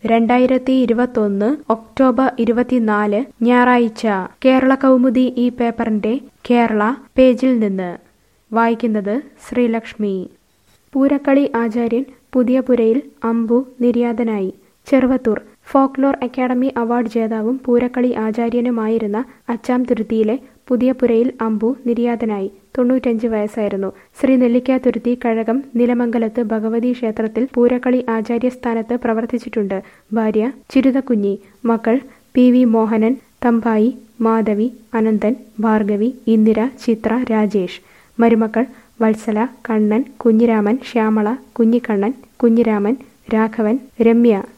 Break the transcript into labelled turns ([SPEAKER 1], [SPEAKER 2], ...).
[SPEAKER 1] രണ്ടായിരത്തി ഇരുപത്തൊന്ന് ഒക്ടോബർ ഇരുപത്തിനാല് ഞായറാഴ്ച കേരള കൗമുദി ഈ പേപ്പറിന്റെ കേരള പേജിൽ നിന്ന് വായിക്കുന്നത് ശ്രീലക്ഷ്മി പൂരക്കളി ആചാര്യൻ പുതിയപുരയിൽ അമ്പു നിര്യാതനായി ചെറുവത്തൂർ ഫോക്ലോർ അക്കാദമി അവാർഡ് ജേതാവും പൂരക്കളി ആചാര്യനുമായിരുന്ന അച്ചാം തുരുത്തിയിലെ പുതിയപുരയിൽ അമ്പു നിര്യാതനായി തൊണ്ണൂറ്റഞ്ച് വയസ്സായിരുന്നു ശ്രീ നെല്ലിക്കാതുരുത്തി കഴകം നിലമംഗലത്ത് ഭഗവതി ക്ഷേത്രത്തിൽ പൂരക്കളി ആചാര്യസ്ഥാനത്ത് പ്രവർത്തിച്ചിട്ടുണ്ട് ഭാര്യ ചിരുതക്കുഞ്ഞി മക്കൾ പി വി മോഹനൻ തമ്പായി മാധവി അനന്തൻ ഭാർഗവി ഇന്ദിര ചിത്ര രാജേഷ് മരുമക്കൾ വത്സല കണ്ണൻ കുഞ്ഞിരാമൻ ശ്യാമള കുഞ്ഞിക്കണ്ണൻ കുഞ്ഞിരാമൻ രാഘവൻ രമ്യ